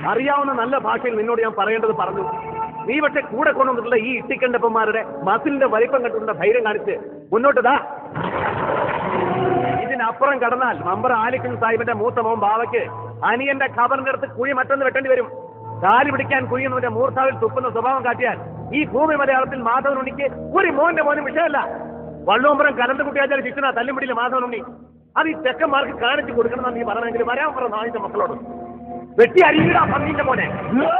അറിയാവുന്ന നല്ല ഭാഷയിൽ നിന്നോട് ഞാൻ പറയേണ്ടത് പറഞ്ഞു നീ പക്ഷെ കൂടെ കൊണ്ടുവന്നിട്ടുള്ള ഈ ഇട്ടിക്കണ്ടപ്പന്മാരുടെ മസിലിന്റെ വലിപ്പം കണ്ടിട്ടുള്ള ധൈര്യം കാണിച്ച് മുന്നോട്ട് ദാ ഇതിനപ്പുറം കടന്നാൽ മമ്പർ ആലിക്കൻ സാഹിബിന്റെ മൂത്ത മോൻ ബാവയ്ക്ക് അനിയന്റെ ഖബറിന്റെ അടുത്ത് കുഴി മറ്റൊന്ന് വെട്ടേണ്ടി വരും കാലി പിടിക്കാൻ കുഴിയുന്നവന്റെ മൂർത്താവിൽ തുപ്പുന്ന സ്വഭാവം കാട്ടിയാൽ ഈ ഭൂമി മലയാളത്തിൽ മാധവനുണ്ണിക്ക് ഒരു മോന്റെ മോനും വിഷയമല്ല വള്ളോമ്പരം കലന്ത് കുട്ടിയാച്ചാൽ ശിക്ഷണ തല്ലുപിടിയിലെ മാധവനുണ്ണി അത് ഈ ചെക്കന്മാർക്ക് കാണിച്ചു കൊടുക്കണമെന്ന് നീ പറയണമെങ്കിൽ വരാൻ പറ നായിന്റെ മക്കളോട് വെട്ടി അരിയിടാ പന്നീന്റെ മോനെ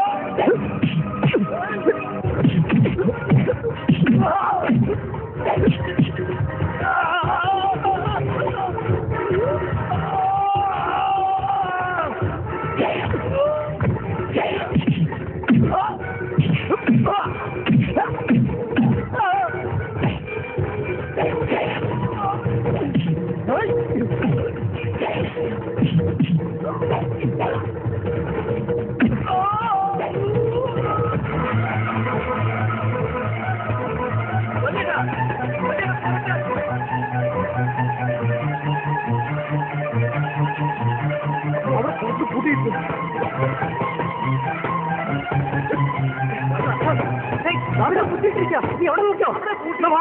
അവിടെ കുത്തിയിട്ടിരിക്കുക നീ അവിടെ നോക്കിയോ അവിടെ കൂട്ടവാ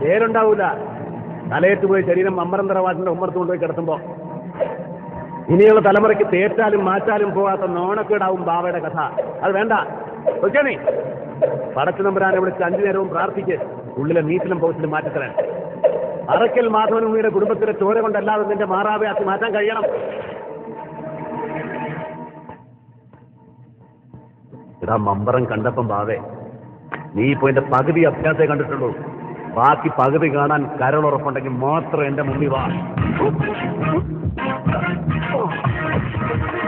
പേരുണ്ടാവൂല തലയേറ്റ് പോയി ശരീരം മമ്പറം തറവാട്ടിന്റെ ഉമ്മർത്ത് കൊണ്ടുപോയി കിടത്തുമ്പോ ഇനിയുള്ള തലമുറയ്ക്ക് തേച്ചാലും മാറ്റാലും പോകാത്ത നോണക്കേടാവും ബാവയുടെ കഥ അത് വേണ്ട ഓക്കെ നീ പടച്ചു നമ്പുരാനെ വിളിച്ച് അഞ്ചു നേരവും പ്രാർത്ഥിക്ക് ഉള്ളിലെ നീറ്റിലും പോസിലും മാറ്റിത്തരാൻ അറക്കൽ മാധവനുമിയുടെ കുടുംബത്തിലെ ചോര കൊണ്ടല്ലാതെ നിന്റെ മാറാവയാക്കി മാറ്റാൻ കഴിയണം എടാ മമ്പറം കണ്ടപ്പം ബാവേ നീ ഇപ്പൊ എന്റെ പകുതി അഭ്യാസേ കണ്ടിട്ടുള്ളൂ ബാക്കി പകുതി കാണാൻ കരളുറപ്പുണ്ടെങ്കിൽ മാത്രം എന്റെ മുമ്പിൽ വാ